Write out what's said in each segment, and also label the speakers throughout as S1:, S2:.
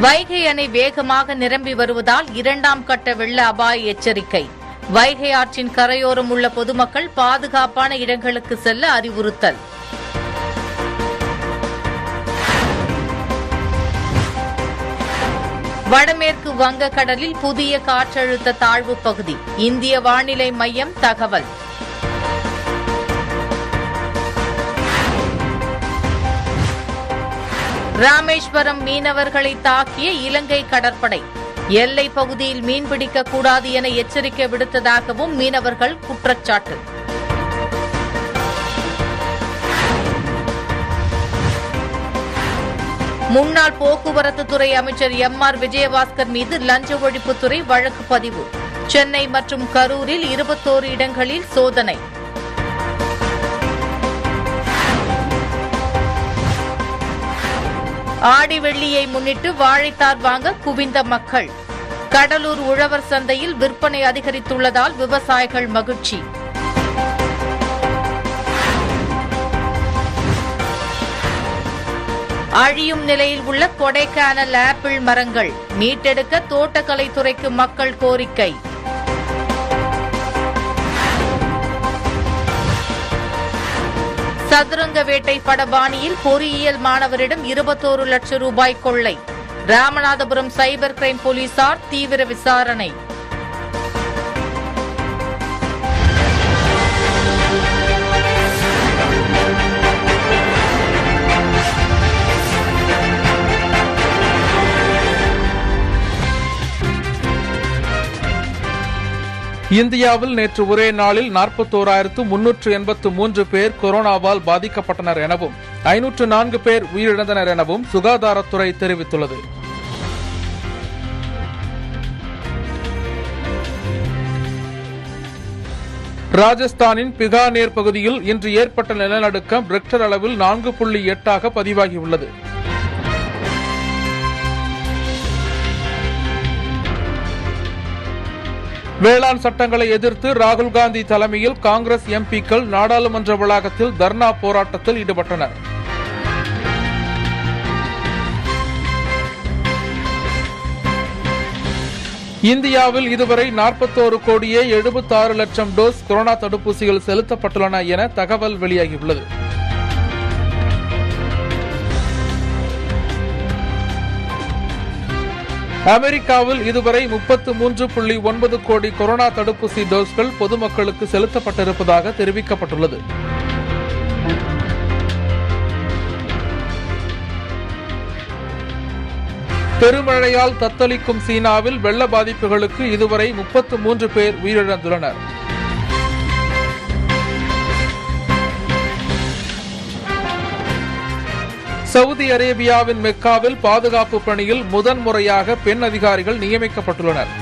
S1: வைகை அணை வேகமாக நிரம்பி வருவதால் இரண்டாம் கட்ட வெள்ள அபாய எச்சரிக்கை வைகை ஆற்றின் கரையோரம் உள்ள பொதுமக்கள் பாதுகாப்பான இடங்களுக்கு செல்ல அறிவுறுத்தல் வடமேற்கு வங்கக்கடலில் புதிய காற்றழுத்த தாழ்வு பகுதி இந்திய வானிலை மையம் தகவல் ராமேஸ்வரம் மீனவர்களை தாக்கிய இலங்கை கடற்படை எல்லை பகுதியில் மீன்பிடிக்க கூடாது என எச்சரிக்கை விடுத்ததாகவும் மீனவர்கள் குற்றச்சாட்டு முன்னாள் போக்குவரத்து துறை அமைச்சர் எம் ஆர் விஜயபாஸ்கர் மீது லஞ்ச ஒழிப்புத்துறை வழக்கு பதிவு சென்னை மற்றும் கரூரில் இருபத்தோரு இடங்களில் சோதனை ஆடி வெள்ளியை முன்னிட்டு வாழைத்தார் வாங்க குவிந்த மக்கள் கடலூர் உழவர் சந்தையில் விற்பனை அதிகரித்துள்ளதால் விவசாயிகள் மகிழ்ச்சி அழியும் நிலையில் உள்ள கொடைக்கானல் ஆப்பிள் மரங்கள் மீட்டெடுக்க தோட்டக்கலைத்துறைக்கு மக்கள் கோரிக்கை சதுரங்க வேட்டை படபாணியில் பொறியியல் மாணவரிடம் இருபத்தோரு லட்சம் ரூபாய் கொள்ளை ராமநாதபுரம் சைபர் கிரைம் போலீசார் தீவிர விசாரணை
S2: இந்தியாவில் நேற்று ஒரே நாளில் நாற்பத்தோராயிரத்து முன்னூற்று எண்பத்து மூன்று பேர் கொரோனாவால் பாதிக்கப்பட்டனர் எனவும் ஐநூற்று நான்கு பேர் உயிரிழந்தனர் எனவும் சுகாதாரத்துறை தெரிவித்துள்ளது ராஜஸ்தானின் பிகானேர் பகுதியில் இன்று ஏற்பட்ட நிலநடுக்கம் ரெக்டர் அளவில் நான்கு புள்ளி எட்டாக பதிவாகியுள்ளது வேளாண் சட்டங்களை எதிர்த்து ராகுல் காந்தி தலைமையில் காங்கிரஸ் எம்பிக்கள் நாடாளுமன்ற வளாகத்தில் தர்ணா போராட்டத்தில் ஈடுபட்டனர் இந்தியாவில் இதுவரை நாற்பத்தோரு கோடியே எழுபத்தாறு லட்சம் டோஸ் கொரோனா தடுப்பூசிகள் செலுத்தப்பட்டுள்ளன என தகவல் வெளியாகியுள்ளது அமெரிக்காவில் இதுவரை முப்பத்து மூன்று புள்ளி ஒன்பது கோடி கொரோனா தடுப்பூசி டோஸ்கள் பொதுமக்களுக்கு செலுத்தப்பட்டிருப்பதாக தெரிவிக்கப்பட்டுள்ளது பெருமழையால் தத்தளிக்கும் சீனாவில் வெள்ள பாதிப்புகளுக்கு இதுவரை முப்பத்து மூன்று பேர் உயிரிழந்துள்ளனர் சவுதி அரேபியாவின் மெக்காவில் பாதுகாப்பு பணியில் முதன்முறையாக பெண் அதிகாரிகள் நியமிக்கப்பட்டுள்ளனர்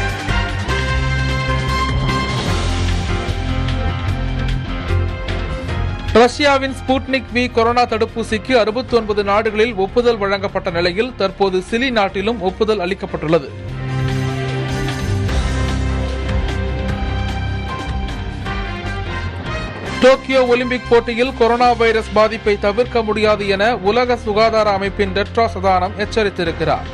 S2: ரஷ்யாவின் ஸ்புட்னிக் வி கொரோனா தடுப்பூசிக்கு அறுபத்தி ஒன்பது நாடுகளில் ஒப்புதல் வழங்கப்பட்ட நிலையில் தற்போது சிலி நாட்டிலும் ஒப்புதல் அளிக்கப்பட்டுள்ளது டோக்கியோ ஒலிம்பிக் போட்டியில் கொரோனா வைரஸ் பாதிப்பை தவிர்க்க முடியாது என உலக சுகாதார அமைப்பின் டெட்ராஸ் அதானம் எச்சரித்திருக்கிறார்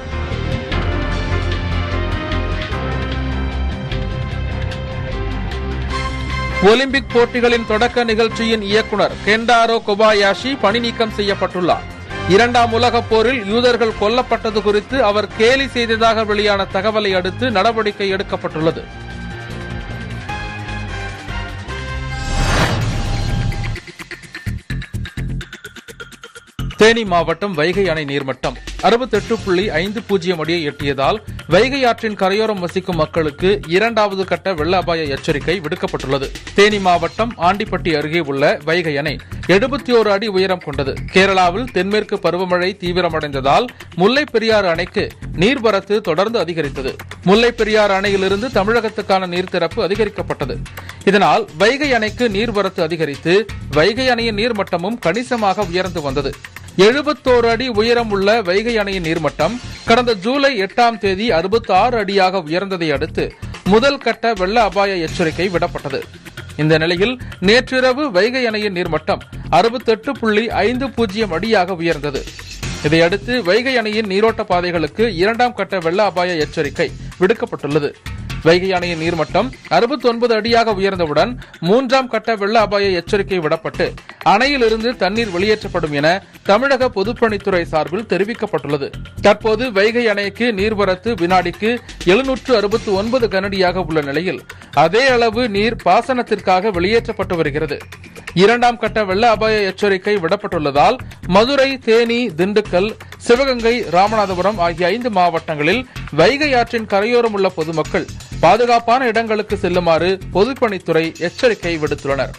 S2: ஒலிம்பிக் போட்டிகளின் தொடக்க நிகழ்ச்சியின் இயக்குனர் கெண்டாரோ கொபாயாஷி பணி நீக்கம் செய்யப்பட்டுள்ளார் இரண்டாம் உலகப் போரில் யூதர்கள் கொல்லப்பட்டது குறித்து அவர் கேலி செய்ததாக வெளியான தகவலை அடுத்து நடவடிக்கை எடுக்கப்பட்டுள்ளது தேனி மாவட்டம் வைகை அணை நீர்மட்டம் அறுபத்தெட்டு புள்ளி ஐந்து பூஜ்ஜியம் அடியை எட்டியதால் வைகை ஆற்றின் கரையோரம் வசிக்கும் மக்களுக்கு இரண்டாவது கட்ட வெள்ள அபாய எச்சரிக்கை விடுக்கப்பட்டுள்ளது தேனி மாவட்டம் ஆண்டிப்பட்டி அருகே உள்ள வைகை அணை எழுபத்தி ஓரு அடி உயரம் கொண்டது கேரளாவில் தென்மேற்கு பருவமழை தீவிரமடைந்ததால் முல்லை பெரியாறு அணைக்கு நீர்வரத்து தொடர்ந்து அதிகரித்தது முல்லை பெரியாறு அணையிலிருந்து தமிழகத்துக்கான நீர் திறப்பு அதிகரிக்கப்பட்டது இதனால் வைகை அணைக்கு நீர்வரத்து அதிகரித்து வைகை அணையின் நீர்மட்டமும் கணிசமாக உயர்ந்து வந்தது எழுபத்தோரு அடி உயரம் உள்ள வைகை அணையின் நீர்மட்டம் கடந்த ஜூலை எட்டாம் தேதி அறுபத்தி ஆறு அடியாக உயர்ந்ததை அடுத்து முதல் கட்ட வெள்ள அபாய எச்சரிக்கை விடப்பட்டது இந்த நிலையில் நேற்றிரவு வைகை அணையின் நீர்மட்டம் அறுபத்தெட்டு புள்ளி ஐந்து பூஜ்ஜியம் அடியாக உயர்ந்தது இதையடுத்து வைகை அணையின் நீரோட்ட பாதைகளுக்கு இரண்டாம் கட்ட வெள்ள அபாய எச்சரிக்கை விடுக்கப்பட்டுள்ளது வைகை அணையின் நீர்மட்டம் 69 அடியாக உயர்ந்தவுடன் மூன்றாம் கட்ட வெள்ள அபாய எச்சரிக்கை விடப்பட்டு அணையிலிருந்து தண்ணீர் வெளியேற்றப்படும் என தமிழக பொதுப்பணித்துறை சார்பில் தெரிவிக்கப்பட்டுள்ளது தற்போது வைகை அணைக்கு நீர்வரத்து வினாடிக்கு எழுநூற்று அறுபத்தி ஒன்பது கனடியாக உள்ள நிலையில் அதே அளவு நீர் பாசனத்திற்காக வெளியேற்றப்பட்டு வருகிறது இரண்டாம் கட்ட வெள்ள அபாய எச்சரிக்கை விடப்பட்டுள்ளதால் மதுரை தேனி திண்டுக்கல் சிவகங்கை ராமநாதபுரம் ஆகிய ஐந்து மாவட்டங்களில் வைகை ஆற்றின் கரையோரம் உள்ள பொதுமக்கள் பாதுகாப்பான இடங்களுக்கு செல்லுமாறு பொதுப்பணித்துறை எச்சரிக்கை விடுத்துள்ளனர்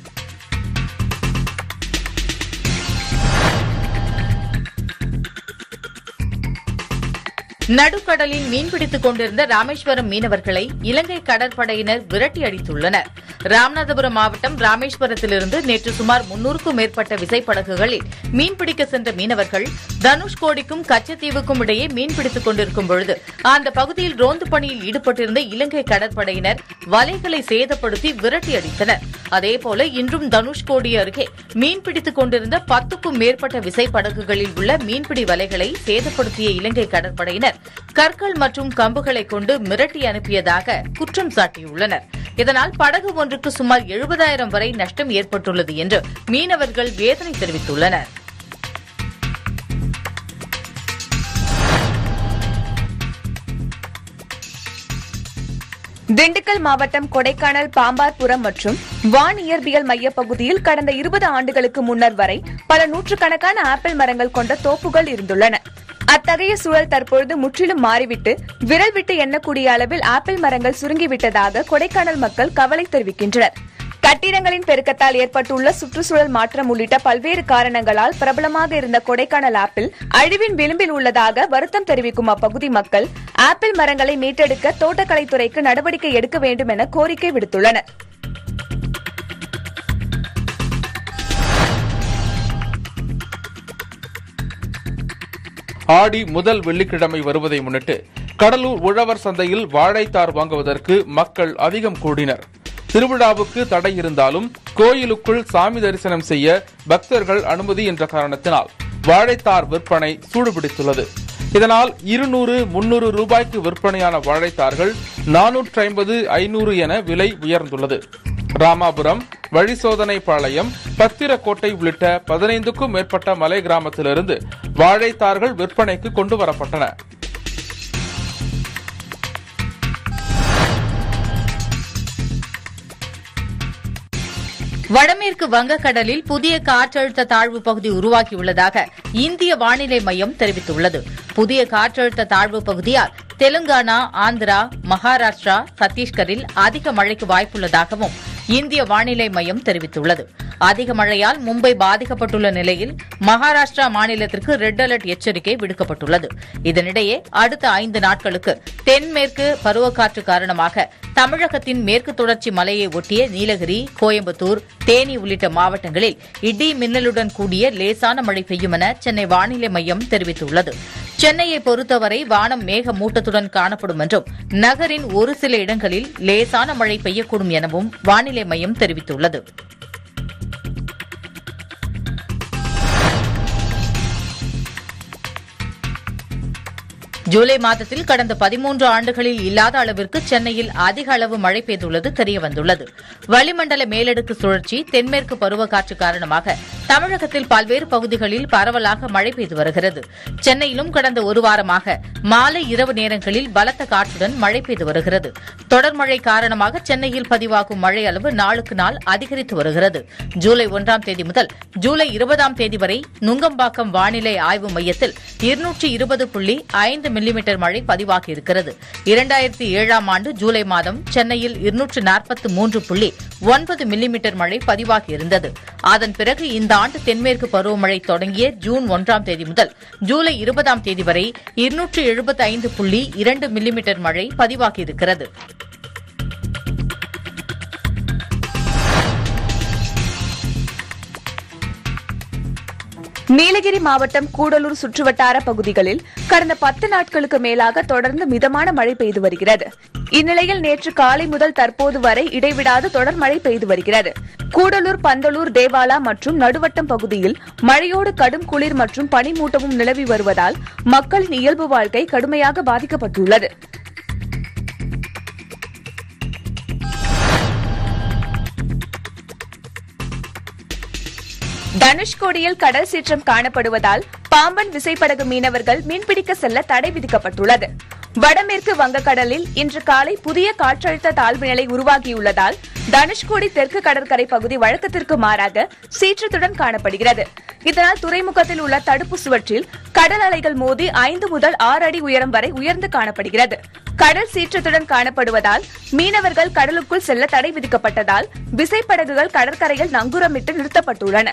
S1: நடுக்கடலில் மீன்பிடித்துக் கொண்டிருந்த ராமேஸ்வரம் மீனவர்களை இலங்கை கடற்படையினர் விரட்டி அடித்துள்ளனர் ராமநாதபுரம் மாவட்டம் ராமேஸ்வரத்திலிருந்து நேற்று சுமார் முன்னூறுக்கும் மேற்பட்ட விசைப்படகுகளில் மீன்பிடிக்க சென்ற மீனவர்கள் தனுஷ்கோடிக்கும் கச்சத்தீவுக்கும் இடையே மீன்பிடித்துக் கொண்டிருக்கும் பொழுது அந்த பகுதியில் ரோந்து பணியில் ஈடுபட்டிருந்த இலங்கை கடற்படையினர் வலைகளை சேதப்படுத்தி விரட்டி அடித்தனர் அதேபோல இன்றும் தனுஷ்கோடி அருகே மீன்பிடித்துக் கொண்டிருந்த பத்துக்கும் மேற்பட்ட விசைப்படகுகளில் உள்ள மீன்பிடி வலைகளை சேதப்படுத்திய இலங்கை கடற்படையினர் கற்கள் மற்றும் கம்புகளை கொண்டு மிரட்டி அனுப்பியதாக குற்றம் சாட்டியுள்ளனர் இதனால் படகு ஒன்றுக்கு சுமார் எழுபதாயிரம் வரை நஷ்டம் ஏற்பட்டுள்ளது என்று மீனவர்கள் வேதனை தெரிவித்துள்ளனர்
S3: திண்டுக்கல் மாவட்டம் கொடைக்கானல் பாம்பார்புரம் மற்றும் வான் இயற்பியல் மைய பகுதியில் கடந்த இருபது ஆண்டுகளுக்கு முன்னர் வரை பல நூற்றுக்கணக்கான ஆப்பிள் மரங்கள் கொண்ட தோப்புகள் இருந்துள்ளன அத்தகைய சூழல் தற்பொழுது முற்றிலும் மாறிவிட்டு விரல் விட்டு எண்ணக்கூடிய அளவில் ஆப்பிள் மரங்கள் சுருங்கிவிட்டதாக கொடைக்கானல் மக்கள் கவலை தெரிவிக்கின்றனர் கட்டிடங்களின் பெருக்கத்தால் ஏற்பட்டுள்ள சுற்றுச்சூழல் மாற்றம் உள்ளிட்ட பல்வேறு காரணங்களால் பிரபலமாக இருந்த கொடைக்கானல் ஆப்பிள் அழிவின் விளிம்பில் உள்ளதாக வருத்தம் தெரிவிக்கும் அப்பகுதி மக்கள் ஆப்பிள் மரங்களை மீட்டெடுக்க தோட்டக்கலைத்துறைக்கு நடவடிக்கை எடுக்க வேண்டும் என கோரிக்கை விடுத்துள்ளனர்
S2: ஆடி முதல் வெள்ளிக்கிழமை வருவதை முன்னிட்டு கடலூர் உழவர் சந்தையில் வாழைத்தார் வாங்குவதற்கு மக்கள் அதிகம் கூடினர் திருவிழாவுக்கு தடை இருந்தாலும் கோயிலுக்குள் சாமி தரிசனம் செய்ய பக்தர்கள் அனுமதி என்ற காரணத்தினால் வாழைத்தார் விற்பனை சூடுபிடித்துள்ளது இதனால் இருநூறு முன்னூறு ரூபாய்க்கு விற்பனையான வாழைத்தார்கள் நானூற்றி ஐம்பது ஐநூறு என விலை உயர்ந்துள்ளது ராமாபுரம் வழிசோதனை பாளையம் பத்திரக்கோட்டை உள்ளிட்ட பதினைந்துக்கும் மேற்பட்ட மலை கிராமத்திலிருந்து வாழைத்தார்கள் விற்பனைக்கு கொண்டு வரப்பட்டன
S1: வடமேற்கு வங்கக்கடலில் புதிய காற்றழுத்த தாழ்வு பகுதி உருவாகியுள்ளதாக இந்திய வானிலை மையம் தெரிவித்துள்ளது புதிய காற்றழுத்த தாழ்வு பகுதியால் தெலுங்கானா ஆந்திரா மகாராஷ்டிரா சத்தீஸ்கரில் அதிக மழைக்கு வாய்ப்புள்ளதாகவும் இந்திய வானிலை மையம் தெரிவித்துள்ளது அதிக மழையால் மும்பை பாதிக்கப்பட்டுள்ள நிலையில் மகாராஷ்டிரா மாநிலத்திற்கு ரெட் அலர்ட் எச்சரிக்கை விடுக்கப்பட்டுள்ளது இதனிடையே அடுத்த ஐந்து நாட்களுக்கு தென்மேற்கு பருவக்காற்று காரணமாக தமிழகத்தின் மேற்கு தொடர்ச்சி மலையை ஒட்டிய நீலகிரி கோயம்புத்தூர் தேனி உள்ளிட்ட மாவட்டங்களில் இடி மின்னலுடன் கூடிய லேசான மழை பெய்யும் என சென்னை வானிலை மையம் தெரிவித்துள்ளது சென்னையை பொறுத்தவரை வானம் மேக மூட்டத்துடன் காணப்படும் என்றும் நகரின் ஒரு சில இடங்களில் லேசான மழை பெய்யக்கூடும் எனவும் வானிலை மையம் தெரிவித்துள்ளது ஜூலை மாதத்தில் கடந்த பதிமூன்று ஆண்டுகளில் இல்லாத அளவிற்கு சென்னையில் அதிக அளவு மழை பெய்துள்ளது தெரியவந்துள்ளது வளிமண்டல மேலடுக்கு சுழற்சி தென்மேற்கு பருவக்காற்று காரணமாக தமிழகத்தில் பல்வேறு பகுதிகளில் பரவலாக மழை பெய்து வருகிறது சென்னையிலும் கடந்த ஒரு வாரமாக மாலை இரவு நேரங்களில் பலத்த காற்றுடன் மழை பெய்து வருகிறது தொடர் மழை காரணமாக சென்னையில் பதிவாகும் மழை அளவு நாளுக்கு நாள் அதிகரித்து வருகிறது ஜூலை ஒன்றாம் தேதி முதல் ஜூலை இருபதாம் தேதி வரை நுங்கம்பாக்கம் வானிலை ஆய்வு மையத்தில் இருநூற்றி இருபது புள்ளி ஐந்து மில்லிமீட்டர் மழை பதிவாகியிருக்கிறது இரண்டாயிரத்தி ஏழாம் ஆண்டு ஜூலை மாதம் சென்னையில் இருநூற்று நாற்பத்தி மூன்று புள்ளி ஒன்பது மில்லிமீட்டர் மழை பதிவாகியிருந்தது அதன் பிறகு இந்த ஆண்டு தென்மேற்கு பருவமழை தொடங்கிய ஜூன் ஒன்றாம் தேதி முதல் ஜூலை இருபதாம் தேதி வரை இருநூற்று எழுபத்தி ஐந்து புள்ளி இரண்டு மில்லிமீட்டர் மழை பதிவாகியிருக்கிறது
S3: நீலகிரி மாவட்டம் கூடலூர் சுற்றுவட்டார பகுதிகளில் கடந்த பத்து நாட்களுக்கு மேலாக தொடர்ந்து மிதமான மழை பெய்து வருகிறது இந்நிலையில் நேற்று காலை முதல் தற்போது வரை இடைவிடாது தொடர் மழை பெய்து வருகிறது கூடலூர் பந்தலூர் தேவாலா மற்றும் நடுவட்டம் பகுதியில் மழையோடு கடும் குளிர் மற்றும் பனிமூட்டமும் நிலவி வருவதால் மக்களின் இயல்பு வாழ்க்கை கடுமையாக பாதிக்கப்பட்டுள்ளது தனுஷ்கோடியில் கடல் சீற்றம் காணப்படுவதால் பாம்பன் விசைப்படகு மீனவர்கள் மீன்பிடிக்க செல்ல தடை விதிக்கப்பட்டுள்ளது வடமேற்கு வங்கக்கடலில் இன்று காலை புதிய காற்றழுத்த தாழ்வு நிலை உருவாகியுள்ளதால் தனுஷ்கோடி தெற்கு கடற்கரை பகுதி வழக்கத்திற்கு மாறாக சீற்றத்துடன் காணப்படுகிறது இதனால் துறைமுகத்தில் உள்ள தடுப்பு சுவற்றில் கடல் அலைகள் மோதி ஐந்து முதல் ஆறு அடி உயரம் வரை உயர்ந்து காணப்படுகிறது கடல் சீற்றத்துடன் காணப்படுவதால் மீனவர்கள் கடலுக்குள் செல்ல தடை விதிக்கப்பட்டதால் விசைப்படகுகள் கடற்கரையில் நங்கூரமிட்டு நிறுத்தப்பட்டுள்ளன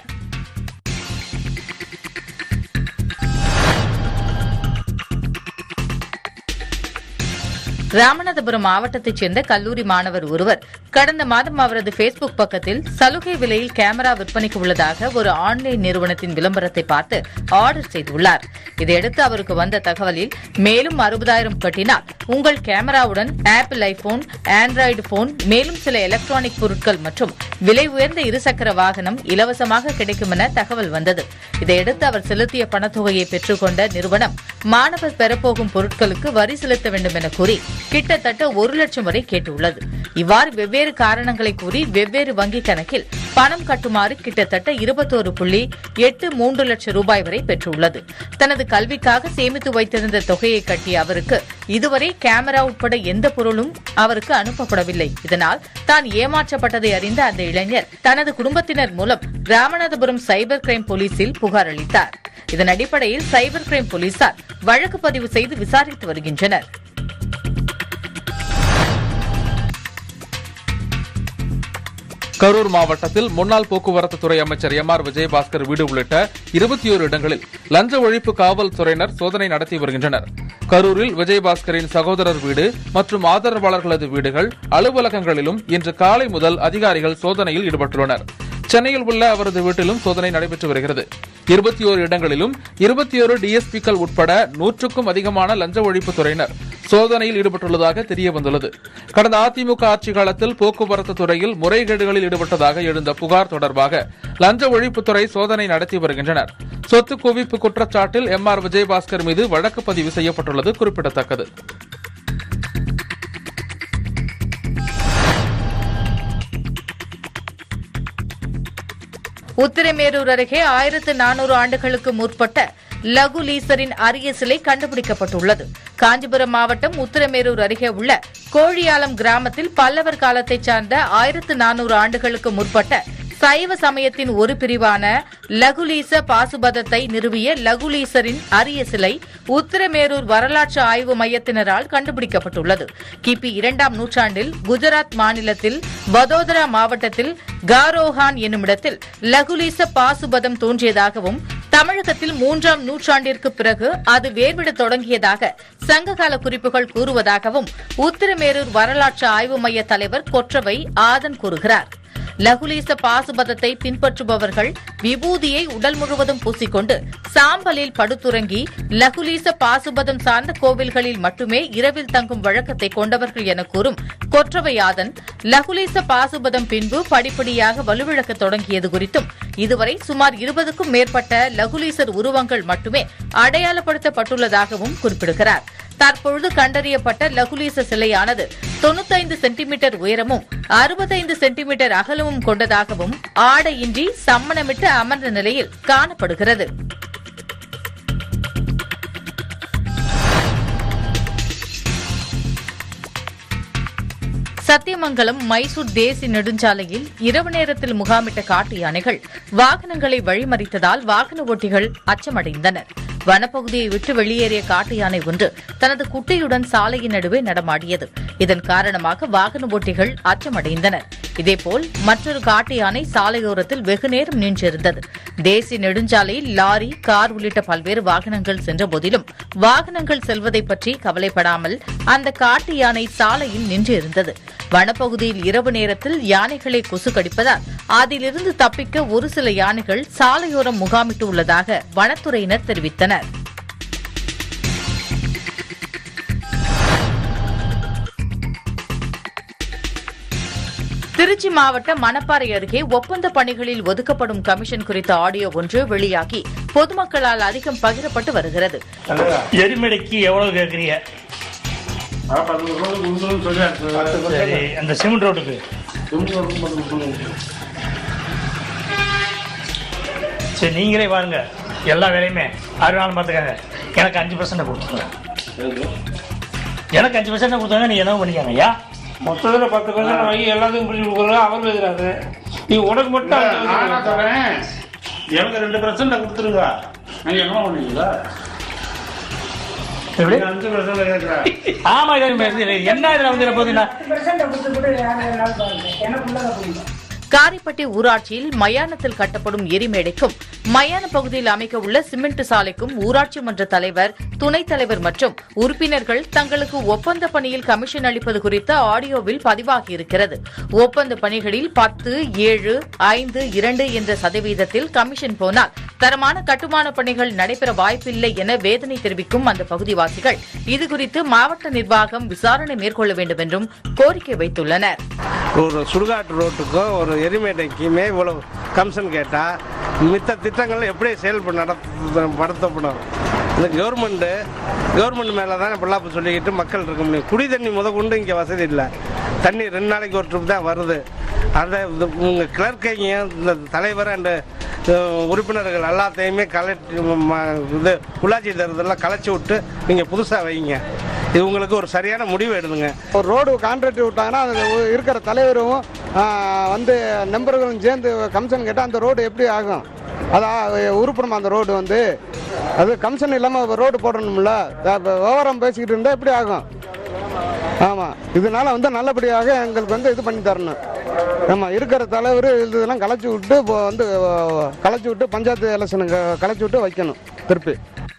S1: ராமநாதபுரம் மாவட்டத்தைச் சேர்ந்த கல்லூரி மாணவர் ஒருவர் கடந்த மாதம் அவரது ஃபேஸ்புக் பக்கத்தில் சலுகை விலையில் கேமரா விற்பனைக்கு உள்ளதாக ஒரு ஆன்லைன் நிறுவனத்தின் விளம்பரத்தை பார்த்து ஆர்டர் செய்துள்ளார் இதையடுத்து அவருக்கு வந்த தகவலில் மேலும் அறுபதாயிரம் கட்டினால் உங்கள் கேமராவுடன் ஆப்பிள் ஐபோன் ஆண்ட்ராய்டு போன் மேலும் சில எலக்ட்ரானிக் பொருட்கள் மற்றும் விலை உயர்ந்த இருசக்கர வாகனம் இலவசமாக கிடைக்கும் என தகவல் வந்தது இதையடுத்து அவர் செலுத்திய பணத்தொகையை பெற்றுக்கொண்ட நிறுவனம் மாணவர் பெறப்போகும் பொருட்களுக்கு வரி செலுத்த வேண்டும் என கூறி கிட்டத்தட்ட ஒரு லட்சம் வரை கேட்டுள்ளது இவ்வாறு வெவ்வேறு காரணங்களை கூறி வெவ்வேறு வங்கிக் கணக்கில் பணம் கட்டுமாறு கிட்டத்தட்ட இருபத்தோரு புள்ளி எட்டு மூன்று லட்சம் ரூபாய் வரை பெற்றுள்ளது தனது கல்விக்காக சேமித்து வைத்திருந்த தொகையை கட்டிய அவருக்கு இதுவரை கேமரா உட்பட எந்த பொருளும் அவருக்கு அனுப்பப்படவில்லை இதனால் தான் ஏமாற்றப்பட்டதை அறிந்த அந்த இளைஞர் தனது குடும்பத்தினர் மூலம் ராமநாதபுரம் சைபர் கிரைம் போலீசில் புகார் அளித்தார் இதன் அடிப்படையில் சைபர் கிரைம் போலீசார் வழக்கு பதிவு செய்து விசாரித்து வருகின்றனர்
S2: கரூர் மாவட்டத்தில் முன்னாள் போக்குவரத்து துறை அமைச்சர் எம் ஆர் விஜயபாஸ்கர் வீடு உள்ளிட்ட இருபத்தி ஓரு இடங்களில் லஞ்ச ஒழிப்பு காவல்துறையினர் சோதனை நடத்தி வருகின்றனர் கரூரில் விஜயபாஸ்கரின் சகோதரர் வீடு மற்றும் ஆதரவாளர்களது வீடுகள் அலுவலகங்களிலும் இன்று காலை முதல் அதிகாரிகள் சோதனையில் ஈடுபட்டுள்ளனர் சென்னையில் உள்ள அவரது வீட்டிலும் சோதனை நடைபெற்று வருகிறது இருபத்தி ஓரு இடங்களிலும் இருபத்தி ஓரு டிஎஸ்பிக்கள் உட்பட நூற்றுக்கும் அதிகமான லஞ்ச ஒழிப்பு துறையினர் சோதனையில் ஈடுபட்டுள்ளதாக தெரிய வந்துள்ளது கடந்த அதிமுக ஆட்சி காலத்தில் போக்குவரத்து துறையில் முறைகேடுகளில் ஈடுபட்டதாக எழுந்த புகார் தொடர்பாக லஞ்ச ஒழிப்புத்துறை சோதனை நடத்தி வருகின்றனர் சொத்து குவிப்பு குற்றச்சாட்டில் எம் ஆர் விஜயபாஸ்கர் மீது வழக்கு பதிவு செய்யப்பட்டுள்ளது குறிப்பிடத்தக்கது
S1: உத்திரமேரூர் அருகே ஆயிரத்து நானூறு ஆண்டுகளுக்கு முற்பட்ட லகுலீசரின் அரிய சிலை கண்டுபிடிக்கப்பட்டுள்ளது காஞ்சிபுரம் மாவட்டம் உத்திரமேரூர் அருகே உள்ள கோழியாலம் கிராமத்தில் பல்லவர் காலத்தைச் சார்ந்த ஆயிரத்து நானூறு ஆண்டுகளுக்கு முற்பட்ட சைவ சமயத்தின் ஒரு பிரிவான லகுலீச பாசுபதத்தை நிறுவிய லகுலீசரின் அரிய சிலை உத்திரமேரூர் வரலாற்று ஆய்வு மையத்தினரால் கண்டுபிடிக்கப்பட்டுள்ளது கிபி இரண்டாம் நூற்றாண்டில் குஜராத் மாநிலத்தில் வதோதரா மாவட்டத்தில் காரோஹான் என்னுமிடத்தில் லகுலீச பாசுபதம் தோன்றியதாகவும் தமிழகத்தில் மூன்றாம் நூற்றாண்டிற்கு பிறகு அது வேர்விடத் தொடங்கியதாக சங்ககால குறிப்புகள் கூறுவதாகவும் உத்திரமேரூர் வரலாற்று ஆய்வு மைய தலைவர் கொற்றவை ஆதன் கூறுகிறார் லகுலீச பாசுபதத்தை பின்பற்றுபவர்கள் விபூதியை உடல் முழுவதும் பூசிக்கொண்டு சாம்பலில் படுத்துறங்கி லகுலீச பாசுபதம் சார்ந்த கோவில்களில் மட்டுமே இரவில் தங்கும் வழக்கத்தை கொண்டவர்கள் என கூறும் கொற்றவையாதன் லகுலீச பாசுபதம் பின்பு படிப்படியாக வலுவிழக்கத் தொடங்கியது குறித்தும் இதுவரை சுமார் இருபதுக்கும் மேற்பட்ட லகுலீசர் உருவங்கள் மட்டுமே அடையாளப்படுத்தப்பட்டுள்ளதாகவும் குறிப்பிடுகிறார் தற்பொழுது கண்டறியப்பட்ட லகுலீச சிலையானது தொண்ணூத்தைந்து சென்டிமீட்டர் உயரமும் அறுபத்தைந்து சென்டிமீட்டர் அகலமும் கொண்டதாகவும் ஆடையின்றி சம்மணமிட்டு அமர்ந்த நிலையில் காணப்படுகிறது சத்தியமங்கலம் மைசூர் தேசிய நெடுஞ்சாலையில் இரவு நேரத்தில் முகாமிட்ட காட்டு யானைகள் வாகனங்களை வழிமறித்ததால் வாகன ஓட்டிகள் அச்சமடைந்தனர் வனப்பகுதியை விட்டு வெளியேறிய காட்டு யானை ஒன்று தனது குட்டியுடன் சாலையின் நடுவே நடமாடியது இதன் காரணமாக வாகன ஓட்டிகள் அச்சமடைந்தனர் இதேபோல் மற்றொரு காட்டு யானை சாலையோரத்தில் வெகுநேரம் நின்றிருந்தது தேசிய நெடுஞ்சாலையில் லாரி கார் உள்ளிட்ட பல்வேறு வாகனங்கள் சென்ற போதிலும் வாகனங்கள் செல்வதை பற்றி கவலைப்படாமல் அந்த காட்டு யானை சாலையில் நின்றிருந்தது வனப்பகுதியில் இரவு நேரத்தில் யானைகளை கொசு கடிப்பதால் அதிலிருந்து தப்பிக்க ஒரு சில யானைகள் சாலையோரம் முகாமிட்டு உள்ளதாக வனத்துறையினர் தெரிவித்தனர் திருச்சி மாவட்டம் மணப்பாறை அருகே ஒப்பந்த பணிகளில் ஒதுக்கப்படும் கமிஷன் குறித்த ஆடியோ ஒன்று வெளியாகி பொதுமக்களால் அதிகம் பகிரப்பட்டு வருகிறது
S4: எரிமலைக்கு எவ்வளவு கேட்குறீங்க சரி அந்த சிமெண்ட் ரோட்டுக்கு சரி நீங்களே பாருங்க எல்லா வேலையுமே ஆறு நாள் பார்த்துக்கங்க எனக்கு அஞ்சு பர்சன்ட் கொடுத்துருங்க எனக்கு அஞ்சு பர்சன்ட் கொடுத்தாங்க நீ என்ன பண்ணிக்காங்க ஐயா
S5: மொத்தத்தில் பத்து பர்சன்ட் வாங்கி எல்லாத்துக்கும் பிடிச்சி கொடுக்குறோம் அவர் எழுதுறாரு நீ உனக்கு மட்டும் அஞ்சு
S6: நான் என்ன
S5: percent.
S6: சொல்றேன் எனக்கு ரெண்டு பர்சன்ட் கொடுத்துருங்க நீங்க என்ன பண்ணுவீங்களா
S4: எப்படி
S6: நீங்க அஞ்சு பர்சன்ட் கேட்கிறேன்
S4: ஆமா இது என்ன இதுல வந்து போகுதுன்னா
S1: காரிப்பட்டி ஊராட்சியில் மயானத்தில் கட்டப்படும் எரிமேடைக்கும் மயான பகுதியில் அமைக்க உள்ள சிமெண்ட் சாலைக்கும் ஊராட்சி மன்ற தலைவர் துணைத் தலைவர் மற்றும் உறுப்பினர்கள் தங்களுக்கு ஒப்பந்த பணியில் கமிஷன் அளிப்பது குறித்த ஆடியோவில் பதிவாகியிருக்கிறது ஒப்பந்த பணிகளில் பத்து ஏழு ஐந்து இரண்டு என்ற சதவீதத்தில் கமிஷன் போனால் தரமான கட்டுமான பணிகள் நடைபெற வாய்ப்பில்லை என வேதனை தெரிவிக்கும் அந்த பகுதிவாசிகள் இதுகுறித்து மாவட்ட நிர்வாகம் விசாரணை மேற்கொள்ள வேண்டும் என்றும் கோரிக்கை வைத்துள்ளனர்
S7: ஒரு சுடுகாட்டு ரோட்டுக்கும் ஒரு எரிமேடைக்குமே இவ்வளவு கமிஷன் கேட்டால் மித்த திட்டங்கள் எப்படி செயல்பட நடத்த நடத்தப்படும் இந்த கவர்மெண்ட்டு கவர்மெண்ட் மேலே தான் இப்படிலாம் சொல்லிக்கிட்டு மக்கள் இருக்க முடியும் குடி தண்ணி முத கொண்டு இங்கே வசதி இல்லை தண்ணி ரெண்டு நாளைக்கு ஒரு ட்ரிப் தான் வருது அந்த இது உங்கள் கிளர்க்கையும் இந்த தலைவர் அண்டு உறுப்பினர்கள் எல்லாத்தையுமே கலெக்ட் ம- இது உள்ளாட்சி தேர்தலெல்லாம் கலைச்சி விட்டு நீங்கள் புதுசாக வைங்க இது உங்களுக்கு ஒரு சரியான முடிவு எடுங்க
S8: ஒரு ரோடு கான்ட்ராக்ட் விட்டாங்கன்னா அது இருக்கிற தலைவரும் ஆ, வந்து நம்பர்களும் சேர்ந்து கமிஷன் கேட்டால் அந்த ரோடு எப்படி ஆகும் அதான் உருப்படமா அந்த ரோடு வந்து அது கமிஷன் இல்லாமல் ரோடு போடணும்ல அப்ப விவரம் பேசிக்கிட்டு இருந்தால் எப்படி ஆகும் ஆமாம் இதனால வந்து நல்லபடியாக எங்களுக்கு வந்து இது பண்ணி தரணும் ஆமாம் இருக்கிற தலைவர் இதெல்லாம் கலைச்சி விட்டு இப்போ வந்து கலைச்சி விட்டு பஞ்சாயத்து எலெக்ஷனுக்கு கலைச்சி விட்டு வைக்கணும் திருப்பி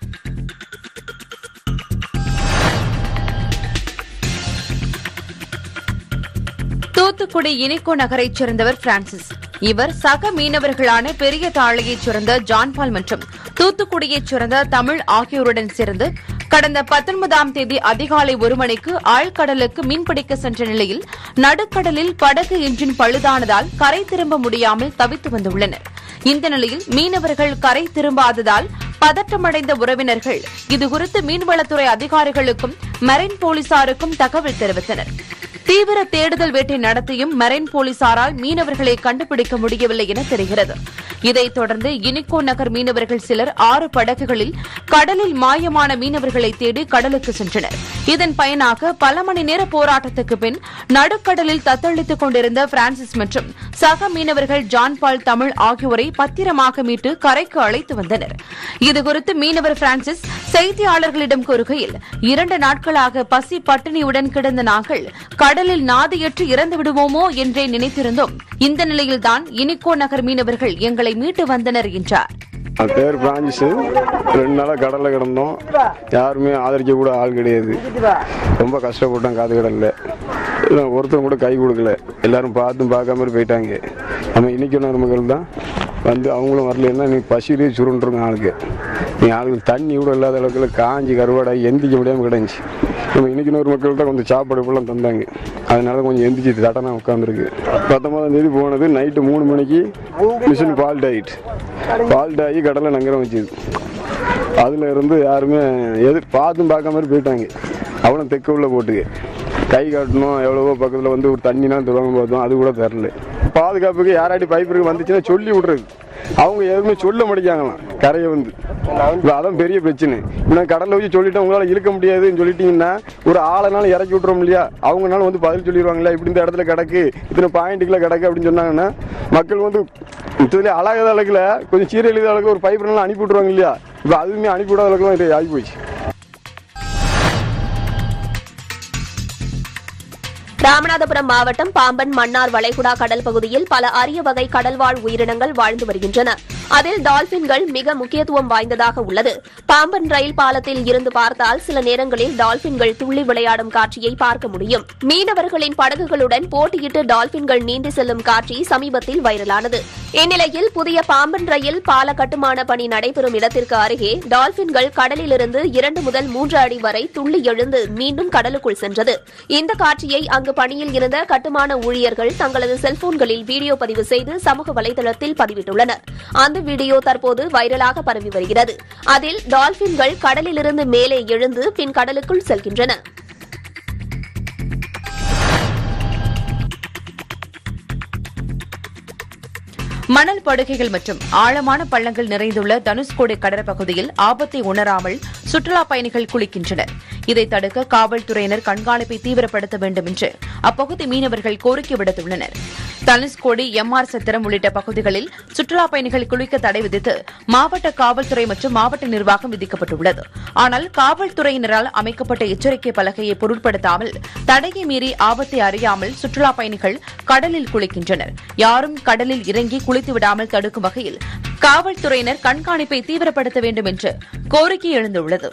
S9: தூத்துக்குடி இனிகோ நகரைச் சேர்ந்தவர் பிரான்சிஸ் இவர் சக மீனவர்களான பெரிய தாழையைச் சேர்ந்த ஜான்பால் மற்றும் தூத்துக்குடியைச் சேர்ந்த தமிழ் ஆகியோருடன் சேர்ந்து கடந்த பத்தொன்பதாம் தேதி அதிகாலை ஒரு மணிக்கு ஆழ்கடலுக்கு மீன்பிடிக்க சென்ற நிலையில் நடுக்கடலில் படகு என்ஜின் பழுதானதால் கரை திரும்ப முடியாமல் தவித்து வந்துள்ளனர் இந்த நிலையில் மீனவர்கள் கரை திரும்பாததால் பதற்றமடைந்த உறவினர்கள் இதுகுறித்து மீன்வளத்துறை அதிகாரிகளுக்கும் மெரைன் போலீசாருக்கும் தகவல் தெரிவித்தனர் தீவிர தேடுதல் வேட்டை நடத்தியும் மெரைன் போலீசாரால் மீனவர்களை கண்டுபிடிக்க முடியவில்லை என தெரிகிறது இதைத் தொடர்ந்து இனிக்கோ நகர் மீனவர்கள் சிலர் ஆறு படகுகளில் கடலில் மாயமான மீனவர்களை தேடி கடலுக்கு சென்றனர் இதன் பயனாக பல மணி நேர போராட்டத்துக்கு பின் நடுக்கடலில் தத்தளித்துக் கொண்டிருந்த பிரான்சிஸ் மற்றும் சக மீனவர்கள் ஜான்பால் தமிழ் ஆகியோரை பத்திரமாக மீட்டு கரைக்கு அழைத்து வந்தனர் இதுகுறித்து மீனவர் பிரான்சிஸ் செய்தியாளர்களிடம் கூறுகையில் இரண்டு நாட்களாக பசி பட்டினியுடன் கிடந்த நாங்கள் கடலில் நாதியற்று இறந்து விடுவோமோ என்றே நினைத்திருந்தோம் இந்த நிலையில்தான் இனிக்கோ நகர் மீனவர்கள் எங்களை மீட்டு வந்தனர் என்றார்
S10: அது பேர் பிரான்சிஸ் ரெண்டு நாளாக கடலில் கிடந்தோம் யாருமே ஆதரிக்க கூட ஆள் கிடையாது ரொம்ப கஷ்டப்பட்டோம் காது கடலில் இல்லை, ஒருத்தரும் கூட கை கொடுக்கல எல்லாரும் பார்த்தும் பார்க்காம போயிட்டாங்க நம்ம இன்னைக்கு மக்கள் தான் வந்து அவங்களும் வரலன்னா நீ பசியிலே சுருண்டுருங்க ஆளுக்கு நீ ஆளுக்கு தண்ணி கூட இல்லாத அளவுக்கு காஞ்சி கருவாடாகி எந்திக்க முடியாமல் கிடந்துச்சு நம்ம இன்னைக்கு ஒரு மக்கள் தான் கொஞ்சம் சாப்பாடு ஃபுல்லாக தந்தாங்க அதனால கொஞ்சம் எந்திரிச்சு தடனா உட்காந்துருக்கு பத்தொன்பதாம் தேதி போனது நைட்டு மூணு மணிக்கு மிஷின் ஃபால்ட் ஆகிட்டு ஃபால்ட் ஆகி கடலை நங்கரம் வச்சுது அதில் இருந்து யாருமே எதிர் பார்த்தும் பார்க்காம மாதிரி போயிட்டாங்க அவனும் தெக்க உள்ள போட்டுக்கு கை காட்டணும் எவ்வளவோ பக்கத்தில் வந்து ஒரு தண்ணினா தருவாங்க பார்த்தோம் அது கூட தரல பாதுகாப்புக்கு யாராட்டி பைப் இருக்கு வந்துச்சுன்னா சொல்லி விட்றது அவங்க எதுவுமே சொல்ல மாட்டேங்காங்களாம் கரையை வந்து இப்ப அதான் பெரிய பிரச்சனை இப்போ கடலில் வச்சு சொல்லிட்டேன் உங்களால் இழுக்க முடியாதுன்னு சொல்லிட்டீங்கன்னா ஒரு ஆளைனாலும் இறக்கி விட்றோம் இல்லையா அவங்கனால வந்து பதில் சொல்லிடுவாங்களா இப்படி இந்த இடத்துல கிடக்கு இத்தனை பாயிண்ட்டுக்குள்ள கிடக்கு அப்படின்னு சொன்னாங்கன்னா மக்கள் வந்து இதுல அழகாத அளவுக்குல கொஞ்சம் சீரியல் அளவுக்கு ஒரு பைப் எல்லாம் அனுப்பி விட்ருவாங்க இல்லையா இப்போ அதுவுமே அனுப்பி விடாத அளவுக்குலாம் இது ஆகி போச்சு
S11: ராமநாதபுரம் மாவட்டம் பாம்பன் மன்னார் வளைகுடா கடல் பகுதியில் பல அரிய வகை கடல்வாழ் உயிரினங்கள் வாழ்ந்து வருகின்றன அதில் டால்பின்கள் மிக முக்கியத்துவம் வாய்ந்ததாக உள்ளது பாம்பன் ரயில் பாலத்தில் இருந்து பார்த்தால் சில நேரங்களில் டால்பின்கள் துள்ளி விளையாடும் காட்சியை பார்க்க முடியும் மீனவர்களின் படகுகளுடன் போட்டியிட்டு டால்பின்கள் நீந்தி செல்லும் காட்சி சமீபத்தில் வைரலானது இந்நிலையில் புதிய பாம்பன் ரயில் பால கட்டுமான பணி நடைபெறும் இடத்திற்கு அருகே டால்பின்கள் கடலிலிருந்து இரண்டு முதல் மூன்று அடி வரை துள்ளி எழுந்து மீண்டும் கடலுக்குள் சென்றது இந்த காட்சியை அங்கு பணியில் இருந்த கட்டுமான ஊழியர்கள் தங்களது செல்போன்களில் வீடியோ பதிவு செய்து சமூக வலைதளத்தில் பதிவிட்டுள்ளனர் அந்த வீடியோ தற்போது வைரலாக பரவி வருகிறது அதில் டால்பின்கள் கடலிலிருந்து மேலே எழுந்து பின் கடலுக்குள் செல்கின்றன
S9: மணல் படுகைகள் மற்றும் ஆழமான பள்ளங்கள் நிறைந்துள்ள தனுஷ்கோடி கடற்பகுதியில் ஆபத்தை உணராமல் சுற்றுலா பயணிகள் குளிக்கின்றனர் இதை தடுக்க காவல்துறையினர் கண்காணிப்பை தீவிரப்படுத்த வேண்டும் என்று அப்பகுதி மீனவர்கள் கோரிக்கை விடுத்துள்ளனர் தனுஷ்கோடி எம் ஆர் சத்திரம் உள்ளிட்ட பகுதிகளில் சுற்றுலா பயணிகள் குளிக்க தடை விதித்து மாவட்ட காவல்துறை மற்றும் மாவட்ட நிர்வாகம் விதிக்கப்பட்டுள்ளது ஆனால் காவல்துறையினரால் அமைக்கப்பட்ட எச்சரிக்கை பலகையை பொருட்படுத்தாமல் தடையை மீறி ஆபத்தை அறியாமல் சுற்றுலா பயணிகள் கடலில் குளிக்கின்றனர் யாரும் கடலில் இறங்கி குளித்து விடாமல் தடுக்கும் வகையில் காவல்துறையினர் கண்காணிப்பை தீவிரப்படுத்த வேண்டும் என்று கோரிக்கை எழுந்துள்ளது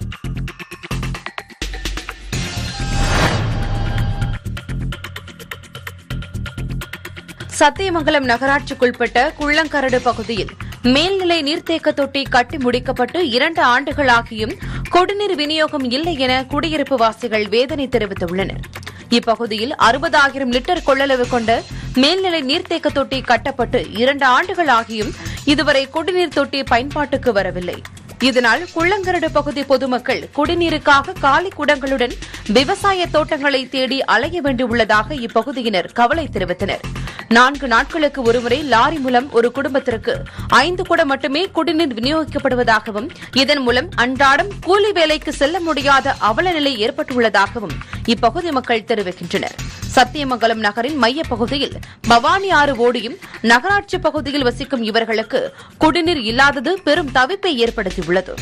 S9: சத்தியமங்கலம் நகராட்சிக்குட்பட்ட குள்ளங்கரடு பகுதியில் மேல்நிலை நீர்த்தேக்க தொட்டி கட்டி முடிக்கப்பட்டு இரண்டு ஆண்டுகளாகியும் குடிநீர் விநியோகம் இல்லை என குடியிருப்பு வாசிகள் வேதனை தெரிவித்துள்ளனர் இப்பகுதியில் அறுபதாயிரம் லிட்டர் கொள்ளளவு கொண்ட மேல்நிலை நீர்த்தேக்க தொட்டி கட்டப்பட்டு இரண்டு ஆண்டுகள் ஆகியும் இதுவரை குடிநீர் தொட்டி பயன்பாட்டுக்கு வரவில்லை இதனால் குள்ளங்கரடு பகுதி பொதுமக்கள் குடிநீருக்காக காலி குடங்களுடன் விவசாய தோட்டங்களை தேடி அலைய வேண்டியுள்ளதாக இப்பகுதியினர் கவலை தெரிவித்தனர் நான்கு நாட்களுக்கு ஒருமுறை லாரி மூலம் ஒரு குடும்பத்திற்கு ஐந்து குடம் மட்டுமே குடிநீர் விநியோகிக்கப்படுவதாகவும் இதன் மூலம் அன்றாடம் கூலி வேலைக்கு செல்ல முடியாத அவல நிலை ஏற்பட்டுள்ளதாகவும் இப்பகுதி மக்கள் தெரிவிக்கின்றனர் சத்தியமங்கலம் நகரின் மைய பகுதியில் பவானி ஆறு ஓடியும் நகராட்சி பகுதியில் வசிக்கும் இவர்களுக்கு குடிநீர் இல்லாதது பெரும் தவிப்பை ஏற்படுத்தியுள்ளது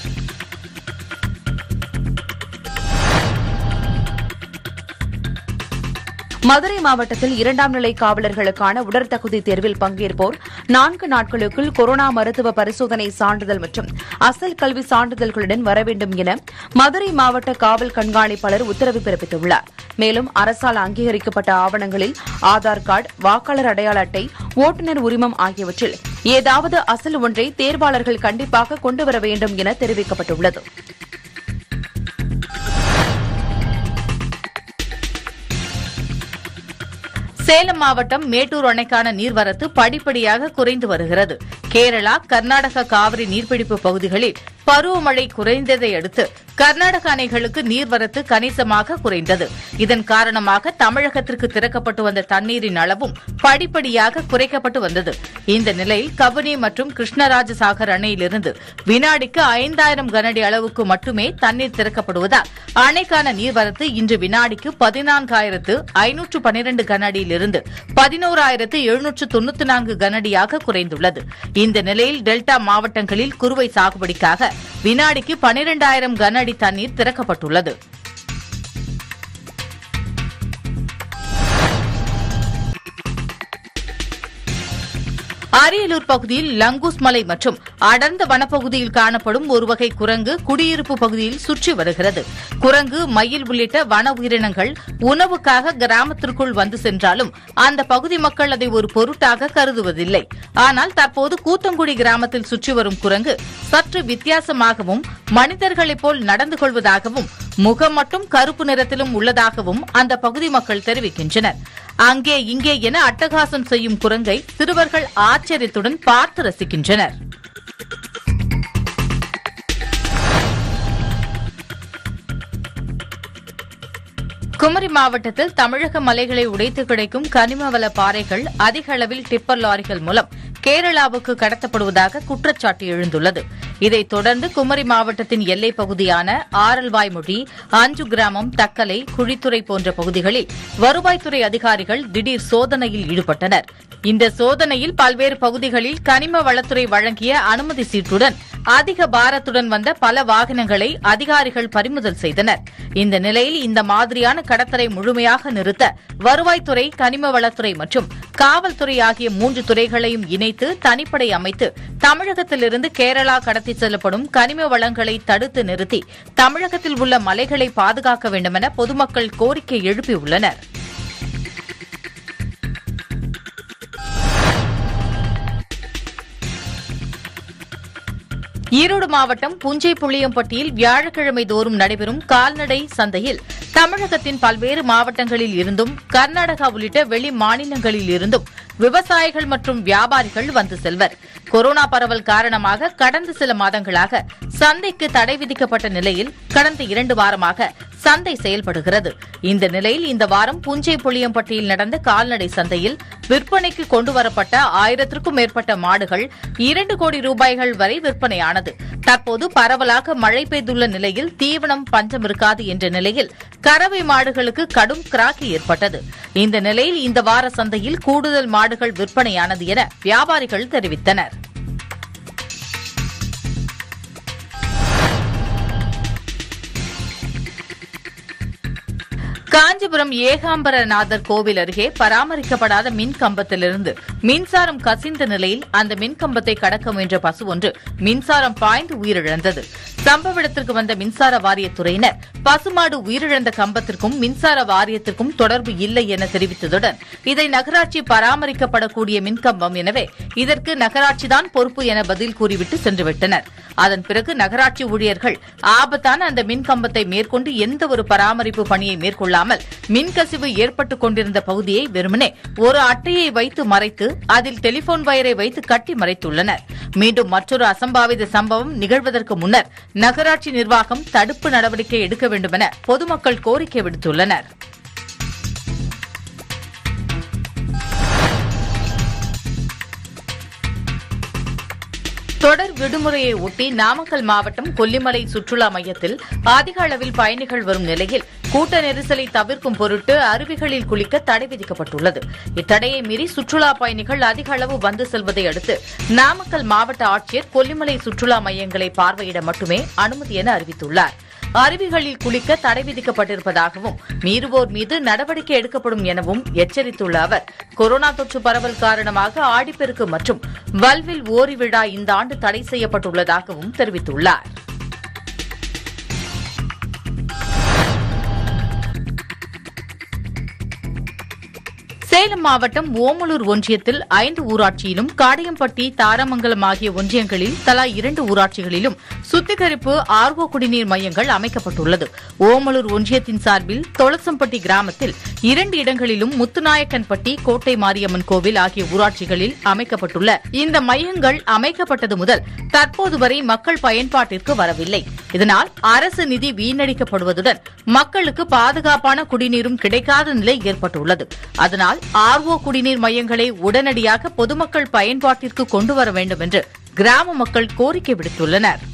S9: மதுரை மாவட்டத்தில் இரண்டாம் நிலை காவலர்களுக்கான உடற்தகுதி தேர்வில் பங்கேற்போர் நான்கு நாட்களுக்குள் கொரோனா மருத்துவ பரிசோதனை சான்றிதழ் மற்றும் அசல் கல்வி சான்றிதழ்களுடன் வர வேண்டும் என மதுரை மாவட்ட காவல் கண்காணிப்பாளர் உத்தரவு பிறப்பித்துள்ளார் மேலும் அரசால் அங்கீகரிக்கப்பட்ட ஆவணங்களில் ஆதார் கார்டு வாக்காளர் அடையாள அட்டை ஓட்டுநர் உரிமம் ஆகியவற்றில் ஏதாவது அசல் ஒன்றை தேர்வாளர்கள் கண்டிப்பாக கொண்டுவர வேண்டும் என தெரிவிக்கப்பட்டுள்ளது
S1: சேலம் மாவட்டம் மேட்டூர் அணைக்கான நீர்வரத்து படிப்படியாக குறைந்து வருகிறது கேரளா கர்நாடக காவிரி நீர்பிடிப்பு பகுதிகளில் பருவமழை குறைந்ததை அடுத்து கர்நாடக அணைகளுக்கு நீர்வரத்து கணிசமாக குறைந்தது இதன் காரணமாக தமிழகத்திற்கு திறக்கப்பட்டு வந்த தண்ணீரின் அளவும் படிப்படியாக குறைக்கப்பட்டு வந்தது இந்த நிலையில் கபினி மற்றும் கிருஷ்ணராஜசாகர் அணையிலிருந்து வினாடிக்கு ஐந்தாயிரம் கனஅடி அளவுக்கு மட்டுமே தண்ணீர் திறக்கப்படுவதால் அணைக்கான நீர்வரத்து இன்று வினாடிக்கு பதினான்காயிரத்து ஐநூற்று பனிரண்டு கனஅடியிலிருந்து பதினோராயிரத்து எழுநூற்று தொன்னூத்தி நான்கு கனஅடியாக குறைந்துள்ளது இந்த நிலையில் டெல்டா மாவட்டங்களில் குறுவை சாகுபடிக்காக வினாடிக்கு பனிரெண்டாயிரம் கன அடி தண்ணீர் திறக்கப்பட்டுள்ளது அரியலூர் பகுதியில் லங்கூஸ் மலை மற்றும் அடர்ந்த வனப்பகுதியில் காணப்படும் ஒரு வகை குரங்கு குடியிருப்பு பகுதியில் சுற்றி வருகிறது குரங்கு மயில் உள்ளிட்ட வன உயிரினங்கள் உணவுக்காக கிராமத்திற்குள் வந்து சென்றாலும் அந்த பகுதி மக்கள் அதை ஒரு பொருட்டாக கருதுவதில்லை ஆனால் தற்போது கூத்தங்குடி கிராமத்தில் சுற்றி வரும் குரங்கு சற்று வித்தியாசமாகவும் மனிதர்களைப் போல் நடந்து கொள்வதாகவும் முகம் மட்டும் கருப்பு நிறத்திலும் உள்ளதாகவும் அந்த பகுதி மக்கள் தெரிவிக்கின்றனர் அங்கே இங்கே என அட்டகாசம் செய்யும் குரங்கை சிறுவர்கள் ஆச்சரியத்துடன் பார்த்து ரசிக்கின்றனர் குமரி மாவட்டத்தில் தமிழக மலைகளை உடைத்து கிடைக்கும் கனிமவள பாறைகள் அதிக அளவில் டிப்பர் லாரிகள் மூலம் கேரளாவுக்கு கடத்தப்படுவதாக குற்றச்சாட்டு எழுந்துள்ளது இதைத் தொடர்ந்து குமரி மாவட்டத்தின் எல்லைப் பகுதியான ஆரல்வாய்மொழி அஞ்சு கிராமம் தக்கலை குழித்துறை போன்ற பகுதிகளில் வருவாய்த்துறை அதிகாரிகள் திடீர் சோதனையில் ஈடுபட்டனர் இந்த சோதனையில் பல்வேறு பகுதிகளில் கனிம வளத்துறை வழங்கிய அனுமதி சீட்டுடன் அதிக பாரத்துடன் வந்த பல வாகனங்களை அதிகாரிகள் பறிமுதல் செய்தனர் இந்த நிலையில் இந்த மாதிரியான கடத்தலை முழுமையாக நிறுத்த வருவாய்த்துறை கனிம வளத்துறை மற்றும் காவல்துறை ஆகிய மூன்று துறைகளையும் இணைத்து தனிப்படை அமைத்து தமிழகத்திலிருந்து கேரளா கடத்தி செல்லப்படும் கனிம வளங்களை தடுத்து நிறுத்தி தமிழகத்தில் உள்ள மலைகளை பாதுகாக்க வேண்டுமென பொதுமக்கள் கோரிக்கை எழுப்பியுள்ளனர் ஈரோடு மாவட்டம் புஞ்சை புளியம்பட்டியில் வியாழக்கிழமை தோறும் நடைபெறும் கால்நடை சந்தையில் தமிழகத்தின் பல்வேறு மாவட்டங்களில் இருந்தும் கர்நாடகா உள்ளிட்ட வெளி மாநிலங்களில் இருந்தும் விவசாயிகள் மற்றும் வியாபாரிகள் வந்து செல்வர் கொரோனா பரவல் காரணமாக கடந்த சில மாதங்களாக சந்தைக்கு தடை விதிக்கப்பட்ட நிலையில் கடந்த இரண்டு வாரமாக சந்தை செயல்படுகிறது இந்த நிலையில் இந்த வாரம் புஞ்சை புளியம்பட்டியில் நடந்த கால்நடை சந்தையில் விற்பனைக்கு கொண்டுவரப்பட்ட ஆயிரத்திற்கும் மேற்பட்ட மாடுகள் இரண்டு கோடி ரூபாய்கள் வரை விற்பனையானது தற்போது பரவலாக மழை பெய்துள்ள நிலையில் தீவனம் பஞ்சம் இருக்காது என்ற நிலையில் கறவை மாடுகளுக்கு கடும் கிராக்கி ஏற்பட்டது இந்த நிலையில் இந்த வார சந்தையில் கூடுதல் மாடுகள் விற்பனையானது என வியாபாரிகள் தெரிவித்தனர் காஞ்சிபுரம் ஏகாம்பரநாதர் கோவில் அருகே பராமரிக்கப்படாத மின் கம்பத்திலிருந்து மின்சாரம் கசிந்த நிலையில் அந்த மின் கம்பத்தை கடக்க முயன்ற பசு ஒன்று மின்சாரம் பாய்ந்து உயிரிழந்தது சம்பவ இடத்திற்கு வந்த மின்சார வாரியத்துறையினர் பசுமாடு உயிரிழந்த கம்பத்திற்கும் மின்சார வாரியத்திற்கும் தொடர்பு இல்லை என தெரிவித்ததுடன் இதை நகராட்சி பராமரிக்கப்படக்கூடிய மின்கம்பம் எனவே இதற்கு நகராட்சிதான் பொறுப்பு என பதில் கூறிவிட்டு சென்றுவிட்டனர் அதன் பிறகு நகராட்சி ஊழியர்கள் ஆபத்தான அந்த மின் கம்பத்தை மேற்கொண்டு எந்த ஒரு பராமரிப்பு பணியை மேற்கொள்ளாமல் மின்கசிவு ஏற்பட்டுக் கொண்டிருந்த பகுதியை வெறுமனே ஒரு அட்டையை வைத்து மறைத்து அதில் டெலிபோன் வயரை வைத்து கட்டி மறைத்துள்ளனர் மீண்டும் மற்றொரு அசம்பாவித சம்பவம் நிகழ்வதற்கு முன்னர் நகராட்சி நிர்வாகம் தடுப்பு நடவடிக்கை எடுக்க வேண்டுமென பொதுமக்கள் கோரிக்கை விடுத்துள்ளனர் தொடர் விடுமுறையை ஒட்டி நாமக்கல் மாவட்டம் கொல்லிமலை சுற்றுலா மையத்தில் அதிக அளவில் பயணிகள் வரும் நிலையில் கூட்ட நெரிசலை தவிர்க்கும் பொருட்டு அருவிகளில் குளிக்க தடை விதிக்கப்பட்டுள்ளது இத்தடையை மீறி சுற்றுலா பயணிகள் அதிக அளவு வந்து செல்வதை அடுத்து நாமக்கல் மாவட்ட ஆட்சியர் கொல்லிமலை சுற்றுலா மையங்களை பார்வையிட மட்டுமே அனுமதி என அறிவித்துள்ளார் அருவிகளில் குளிக்க தடை விதிக்கப்பட்டிருப்பதாகவும் மீறுவோர் மீது நடவடிக்கை எடுக்கப்படும் எனவும் எச்சரித்துள்ள அவர் கொரோனா தொற்று பரவல் காரணமாக ஆடிப்பெருக்கு மற்றும் வல்வில் ஓரி விழா இந்த ஆண்டு தடை செய்யப்பட்டுள்ளதாகவும் தெரிவித்துள்ளார் சேலம் மாவட்டம் ஓமலூர் ஒன்றியத்தில் ஐந்து ஊராட்சியிலும் காடையம்பட்டி தாரமங்கலம் ஆகிய ஒன்றியங்களில் தலா இரண்டு ஊராட்சிகளிலும் சுத்திகரிப்பு ஆர்வோ குடிநீர் மையங்கள் அமைக்கப்பட்டுள்ளது ஓமலூர் ஒன்றியத்தின் சார்பில் தொளசம்பட்டி கிராமத்தில் இரண்டு இடங்களிலும் முத்துநாயக்கன்பட்டி கோட்டை மாரியம்மன் கோவில் ஆகிய ஊராட்சிகளில் அமைக்கப்பட்டுள்ள இந்த மையங்கள் அமைக்கப்பட்டது முதல் தற்போது வரை மக்கள் பயன்பாட்டிற்கு வரவில்லை இதனால் அரசு நிதி வீணடிக்கப்படுவதுடன் மக்களுக்கு பாதுகாப்பான குடிநீரும் கிடைக்காத நிலை ஏற்பட்டுள்ளது அதனால் ஆர்ஓ குடிநீர் மையங்களை உடனடியாக பொதுமக்கள் பயன்பாட்டிற்கு கொண்டு வர வேண்டும் என்று கிராம மக்கள் கோரிக்கை விடுத்துள்ளனர்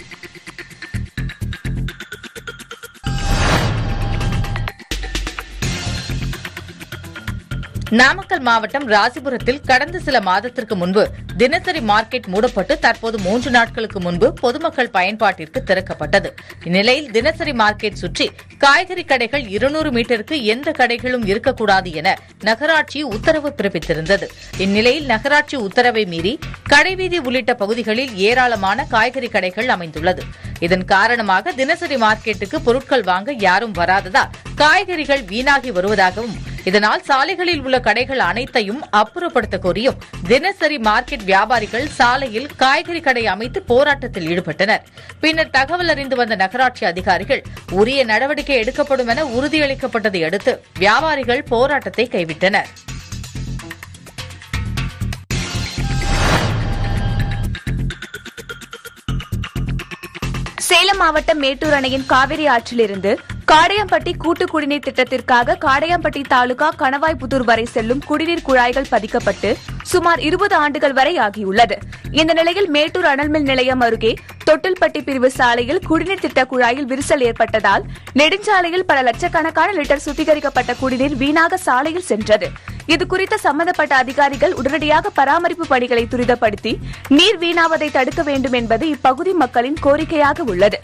S1: நாமக்கல் மாவட்டம் ராசிபுரத்தில் கடந்த சில மாதத்திற்கு முன்பு தினசரி மார்க்கெட் மூடப்பட்டு தற்போது மூன்று நாட்களுக்கு முன்பு பொதுமக்கள் பயன்பாட்டிற்கு திறக்கப்பட்டது இந்நிலையில் தினசரி மார்க்கெட் சுற்றி காய்கறி கடைகள் இருநூறு மீட்டருக்கு எந்த கடைகளும் இருக்கக்கூடாது என நகராட்சி உத்தரவு பிறப்பித்திருந்தது இந்நிலையில் நகராட்சி உத்தரவை மீறி கடைவீதி உள்ளிட்ட பகுதிகளில் ஏராளமான காய்கறி கடைகள் அமைந்துள்ளது இதன் காரணமாக தினசரி மார்க்கெட்டுக்கு பொருட்கள் வாங்க யாரும் வராததால் காய்கறிகள் வீணாகி வருவதாகவும் இதனால் சாலைகளில் உள்ள கடைகள் அனைத்தையும் அப்புறப்படுத்த கோரியும் தினசரி மார்க்கெட் வியாபாரிகள் சாலையில் காய்கறி கடை அமைத்து போராட்டத்தில் ஈடுபட்டனர் பின்னர் தகவல் அறிந்து வந்த நகராட்சி அதிகாரிகள் உரிய நடவடிக்கை எடுக்கப்படும் என உறுதியளிக்கப்பட்டதை அடுத்து வியாபாரிகள் போராட்டத்தை கைவிட்டனர்
S3: சேலம் மாவட்டம் மேட்டூர் அணையின் காவிரி ஆற்றிலிருந்து காடையம்பட்டி கூட்டு குடிநீர் திட்டத்திற்காக காடையம்பட்டி தாலுகா கணவாய்புதூர் வரை செல்லும் குடிநீர் குழாய்கள் பதிக்கப்பட்டு சுமார் இருபது ஆண்டுகள் வரை ஆகியுள்ளது இந்த நிலையில் மேட்டூர் அனல்மின் நிலையம் அருகே தொட்டில்பட்டி பிரிவு சாலையில் குடிநீர் திட்ட குழாயில் விரிசல் ஏற்பட்டதால் நெடுஞ்சாலையில் பல லட்சக்கணக்கான லிட்டர் சுத்திகரிக்கப்பட்ட குடிநீர் வீணாக சாலையில் சென்றது இதுகுறித்த சம்பந்தப்பட்ட அதிகாரிகள் உடனடியாக பராமரிப்பு பணிகளை துரிதப்படுத்தி நீர் வீணாவதை தடுக்க வேண்டும் என்பது இப்பகுதி மக்களின் கோரிக்கையாக உள்ளது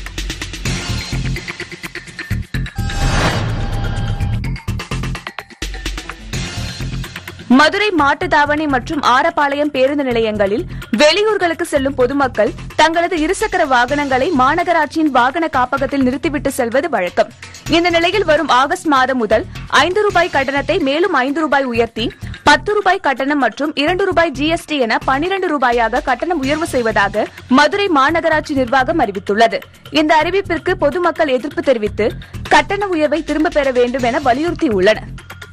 S3: மதுரை மாட்டுத்தாவணி மற்றும் ஆரப்பாளையம் பேருந்து நிலையங்களில் வெளியூர்களுக்கு செல்லும் பொதுமக்கள் தங்களது இருசக்கர வாகனங்களை மாநகராட்சியின் வாகன காப்பகத்தில் நிறுத்திவிட்டு செல்வது வழக்கம் இந்த நிலையில் வரும் ஆகஸ்ட் மாதம் முதல் ஐந்து ரூபாய் கட்டணத்தை மேலும் ஐந்து ரூபாய் உயர்த்தி பத்து ரூபாய் கட்டணம் மற்றும் இரண்டு ரூபாய் ஜிஎஸ்டி என பனிரண்டு ரூபாயாக கட்டணம் உயர்வு செய்வதாக மதுரை மாநகராட்சி நிர்வாகம் அறிவித்துள்ளது இந்த அறிவிப்பிற்கு பொதுமக்கள் எதிர்ப்பு தெரிவித்து கட்டண உயர்வை திரும்பப் பெற வேண்டும் என வலியுறுத்தியுள்ளனர்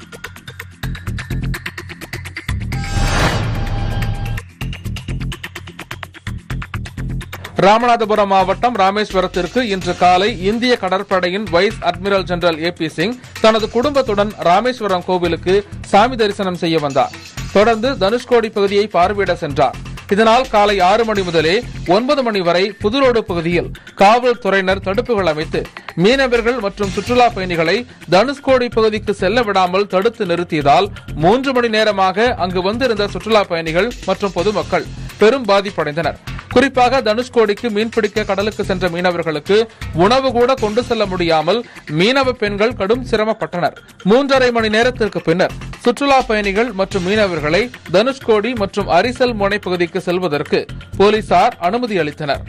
S2: ராமநாதபுரம் மாவட்டம் ராமேஸ்வரத்திற்கு இன்று காலை இந்திய கடற்படையின் vice admiral general A B Singh தனது குடும்பத்துடன் ராமேஸ்வரம் கோவிலுக்கு சாமி தரிசனம் செய்ய வந்தார் தொடர்ந்து தனுஷ்கோடி பகுதியை பார்வையிட சென்றார் இதனால் காலை ஆறு மணி முதலே ஒன்பது மணி வரை புதுரோடு பகுதியில் காவல்துறையினர் தடுப்புகள் அமைத்து மீனவர்கள் மற்றும் சுற்றுலா பயணிகளை தனுஷ்கோடி பகுதிக்கு செல்ல விடாமல் தடுத்து நிறுத்தியதால் மூன்று மணி நேரமாக அங்கு வந்திருந்த சுற்றுலா பயணிகள் மற்றும் பொதுமக்கள் பெரும் பாதிப்படைந்தனர் குறிப்பாக தனுஷ்கோடிக்கு மீன்பிடிக்க கடலுக்கு சென்ற மீனவர்களுக்கு உணவு கூட கொண்டு செல்ல முடியாமல் மீனவ பெண்கள் கடும் சிரமப்பட்டனர் மூன்றரை மணி நேரத்திற்கு பின்னர் சுற்றுலா பயணிகள் மற்றும் மீனவர்களை தனுஷ்கோடி மற்றும் அரிசல் முனை பகுதிக்கு செல்வதற்கு போலீசார் அனுமதி அளித்தனர்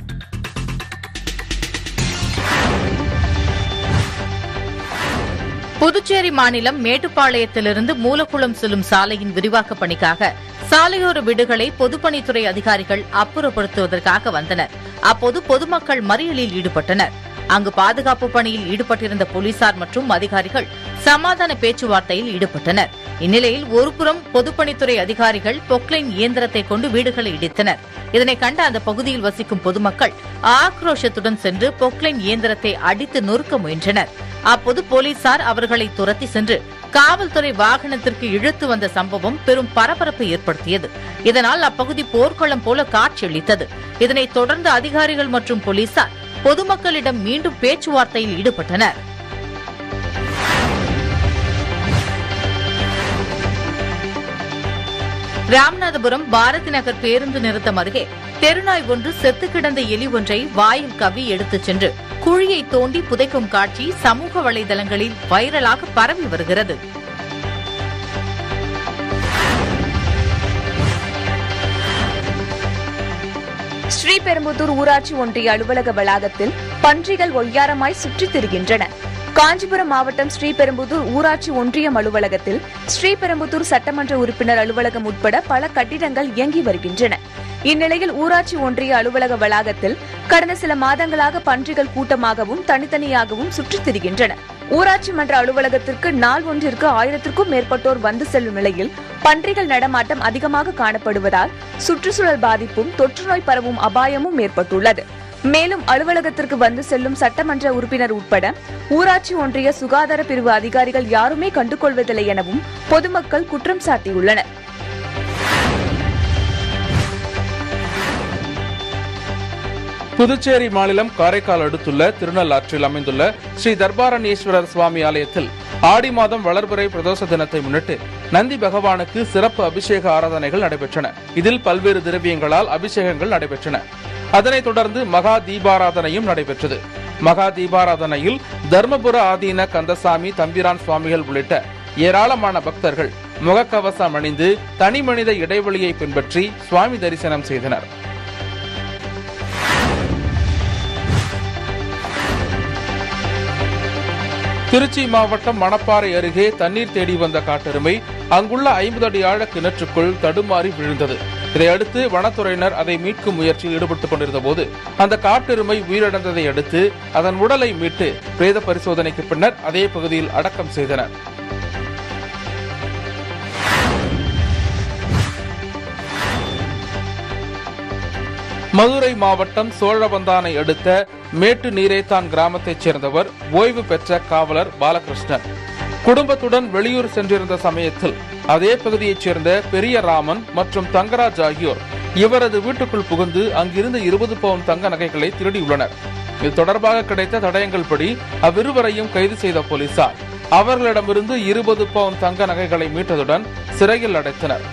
S1: புதுச்சேரி மாநிலம் மேட்டுப்பாளையத்திலிருந்து மூலக்குளம் செல்லும் சாலையின் விரிவாக்கப் பணிக்காக சாலையோர வீடுகளை பொதுப்பணித்துறை அதிகாரிகள் அப்புறப்படுத்துவதற்காக வந்தனர் அப்போது பொதுமக்கள் மறியலில் ஈடுபட்டனர் அங்கு பாதுகாப்பு பணியில் ஈடுபட்டிருந்த போலீசார் மற்றும் அதிகாரிகள் சமாதான பேச்சுவார்த்தையில் ஈடுபட்டனர் இந்நிலையில் ஒருபுறம் பொதுப்பணித்துறை அதிகாரிகள் பொக்லைன் இயந்திரத்தை கொண்டு வீடுகளை இடித்தனர் இதனை கண்ட அந்த பகுதியில் வசிக்கும் பொதுமக்கள் ஆக்ரோஷத்துடன் சென்று பொக்லைன் இயந்திரத்தை அடித்து நொறுக்க முயன்றனர் அப்போது போலீசார் அவர்களை துரத்தி சென்று காவல்துறை வாகனத்திற்கு இழுத்து வந்த சம்பவம் பெரும் பரபரப்பை ஏற்படுத்தியது இதனால் அப்பகுதி போர்க்களம் போல காட்சியளித்தது இதனைத் தொடர்ந்து அதிகாரிகள் மற்றும் போலீசார் பொதுமக்களிடம் மீண்டும் பேச்சுவார்த்தையில் ஈடுபட்டனர் ராமநாதபுரம் பாரதி நகர் பேருந்து நிறுத்தம் அருகே தெருநாய் ஒன்று செத்து கிடந்த எலி ஒன்றை வாயில் கவி எடுத்துச் சென்று குழியை தோண்டி புதைக்கும் காட்சி சமூக வலைதளங்களில் வைரலாக பரவி வருகிறது
S3: ஸ்ரீபெரும்புதூர் ஊராட்சி ஒன்றிய அலுவலக வளாகத்தில் பன்றிகள் ஒய்யாரமாய் சுற்றித் திரிகின்றன காஞ்சிபுரம் மாவட்டம் ஸ்ரீபெரும்புதூர் ஊராட்சி ஒன்றியம் அலுவலகத்தில் ஸ்ரீபெரும்புதூர் சட்டமன்ற உறுப்பினர் அலுவலகம் உட்பட பல கட்டிடங்கள் இயங்கி வருகின்றன இந்நிலையில் ஊராட்சி ஒன்றிய அலுவலக வளாகத்தில் கடந்த சில மாதங்களாக பன்றிகள் கூட்டமாகவும் தனித்தனியாகவும் சுற்றித் திரிகின்றன ஊராட்சி மன்ற அலுவலகத்திற்கு நாள் ஒன்றிற்கு ஆயிரத்திற்கும் மேற்பட்டோர் வந்து செல்லும் நிலையில் பன்றிகள் நடமாட்டம் அதிகமாக காணப்படுவதால் சுற்றுச்சூழல் பாதிப்பும் தொற்றுநோய் பரவும் அபாயமும் ஏற்பட்டுள்ளது மேலும் அலுவலகத்திற்கு வந்து செல்லும் சட்டமன்ற உறுப்பினர் உட்பட ஊராட்சி ஒன்றிய சுகாதார பிரிவு அதிகாரிகள் யாருமே கண்டுகொள்வதில்லை எனவும் பொதுமக்கள் குற்றம் சாட்டியுள்ளனர்
S2: புதுச்சேரி மாநிலம் காரைக்கால் அடுத்துள்ள திருநள்ளாற்றில் அமைந்துள்ள ஸ்ரீ தர்பாரண்யேஸ்வரர் சுவாமி ஆலயத்தில் ஆடி மாதம் வளர்பிறை பிரதோஷ தினத்தை முன்னிட்டு நந்தி பகவானுக்கு சிறப்பு அபிஷேக ஆராதனைகள் நடைபெற்றன இதில் பல்வேறு திரவியங்களால் அபிஷேகங்கள் நடைபெற்றன அதனைத் தொடர்ந்து மகா தீபாராதனையும் நடைபெற்றது மகா தீபாராதனையில் தர்மபுர ஆதீன கந்தசாமி தம்பிரான் சுவாமிகள் உள்ளிட்ட ஏராளமான பக்தர்கள் முகக்கவசம் அணிந்து தனிமனித இடைவெளியை பின்பற்றி சுவாமி தரிசனம் செய்தனர் திருச்சி மாவட்டம் மணப்பாறை அருகே தண்ணீர் தேடி வந்த காட்டெருமை அங்குள்ள ஐம்பது அடி ஆழ கிணற்றுக்குள் தடுமாறி விழுந்தது இதையடுத்து வனத்துறையினர் அதை மீட்கும் முயற்சியில் ஈடுபட்டுக் கொண்டிருந்த போது அந்த காட்டெருமை உயிரிழந்ததை அடுத்து அதன் உடலை மீட்டு பிரேத பரிசோதனைக்கு பின்னர் அதே பகுதியில் அடக்கம் செய்தனர் மதுரை மாவட்டம் சோழவந்தானை அடுத்த மேட்டு நீரேத்தான் கிராமத்தைச் சேர்ந்தவர் ஓய்வு பெற்ற காவலர் பாலகிருஷ்ணன் குடும்பத்துடன் வெளியூர் சென்றிருந்த சமயத்தில் அதே பகுதியைச் சேர்ந்த பெரிய ராமன் மற்றும் தங்கராஜ் ஆகியோர் இவரது வீட்டுக்குள் புகுந்து அங்கிருந்த இருபது பவுன் தங்க நகைகளை திருடியுள்ளனர் இது தொடர்பாக கிடைத்த தடயங்கள்படி அவ்விருவரையும் கைது செய்த போலீசார் அவர்களிடமிருந்து இருபது பவுன் தங்க நகைகளை மீட்டதுடன் சிறையில் அடைத்தனர்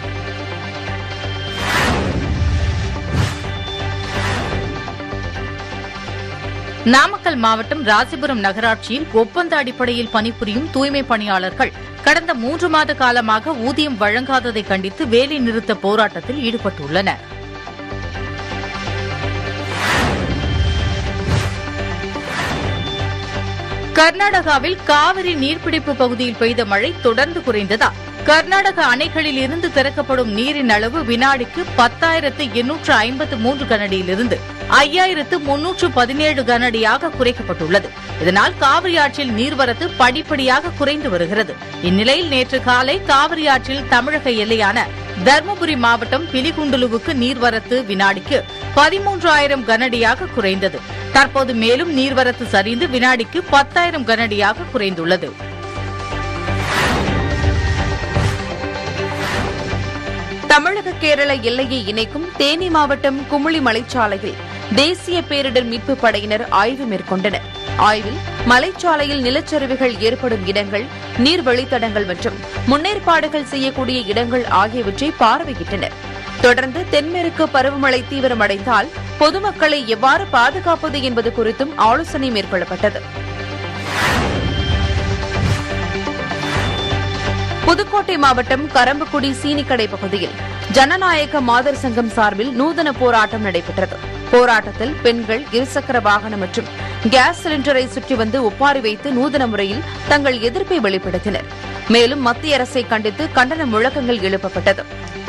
S1: நாமக்கல் மாவட்டம் ராசிபுரம் நகராட்சியில் ஒப்பந்த அடிப்படையில் பணிபுரியும் தூய்மை பணியாளர்கள் கடந்த மூன்று மாத காலமாக ஊதியம் வழங்காததை கண்டித்து வேலை நிறுத்த போராட்டத்தில் ஈடுபட்டுள்ளனர் கர்நாடகாவில் காவிரி நீர்பிடிப்பு பகுதியில் பெய்த மழை தொடர்ந்து குறைந்ததால் கர்நாடக அணைகளில் இருந்து திறக்கப்படும் நீரின் அளவு வினாடிக்கு பத்தாயிரத்து எண்ணூற்று ஐம்பத்து மூன்று கனடியிலிருந்து ஐயாயிரத்து முன்னூற்று பதினேழு கனடியாக குறைக்கப்பட்டுள்ளது இதனால் காவிரி ஆற்றில் நீர்வரத்து படிப்படியாக குறைந்து வருகிறது இந்நிலையில் நேற்று காலை காவிரி ஆற்றில் தமிழக எல்லையான தருமபுரி மாவட்டம் பிலிகுண்டுலுவுக்கு நீர்வரத்து வினாடிக்கு பதிமூன்றாயிரம் கனடியாக குறைந்தது தற்போது மேலும் நீர்வரத்து சரிந்து வினாடிக்கு பத்தாயிரம் கனடியாக குறைந்துள்ளது
S9: தமிழக கேரள எல்லையை இணைக்கும் தேனி மாவட்டம் குமுளி மலைச்சாலையில் தேசிய பேரிடர் மீட்பு படையினர் ஆய்வு மேற்கொண்டனர் ஆய்வில் மலைச்சாலையில் நிலச்சரிவுகள் ஏற்படும் இடங்கள் நீர் வழித்தடங்கள் மற்றும் முன்னேற்பாடுகள் செய்யக்கூடிய இடங்கள் ஆகியவற்றை பார்வையிட்டனர் தொடர்ந்து தென்மேற்கு பருவமழை தீவிரமடைந்தால் பொதுமக்களை எவ்வாறு பாதுகாப்பது என்பது குறித்தும் ஆலோசனை மேற்கொள்ளப்பட்டது புதுக்கோட்டை மாவட்டம் கரம்பக்குடி சீனிக்கடை பகுதியில் ஜனநாயக மாதர் சங்கம் சார்பில் நூதன போராட்டம் நடைபெற்றது போராட்டத்தில் பெண்கள் இருசக்கர வாகனம் மற்றும் கேஸ் சிலிண்டரை சுற்றி வந்து ஒப்பாரி வைத்து நூதன முறையில் தங்கள் எதிர்ப்பை வெளிப்படுத்தினர் மேலும் மத்திய அரசை கண்டித்து கண்டன முழக்கங்கள் எழுப்பப்பட்டது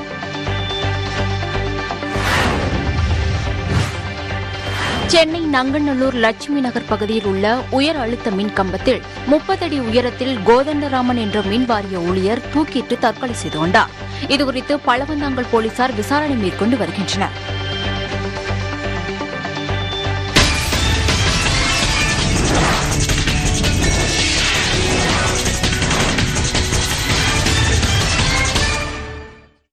S12: சென்னை நங்கநல்லூர் லட்சுமி நகர் பகுதியில் உள்ள உயர் அழுத்த மின் கம்பத்தில் முப்பது அடி உயரத்தில் கோதண்டராமன் என்ற மின் வாரிய ஊழியர் தூக்கிட்டு தற்கொலை செய்து கொண்டார் இதுகுறித்து பழவந்தாங்கல் போலீசார் விசாரணை மேற்கொண்டு வருகின்றனர்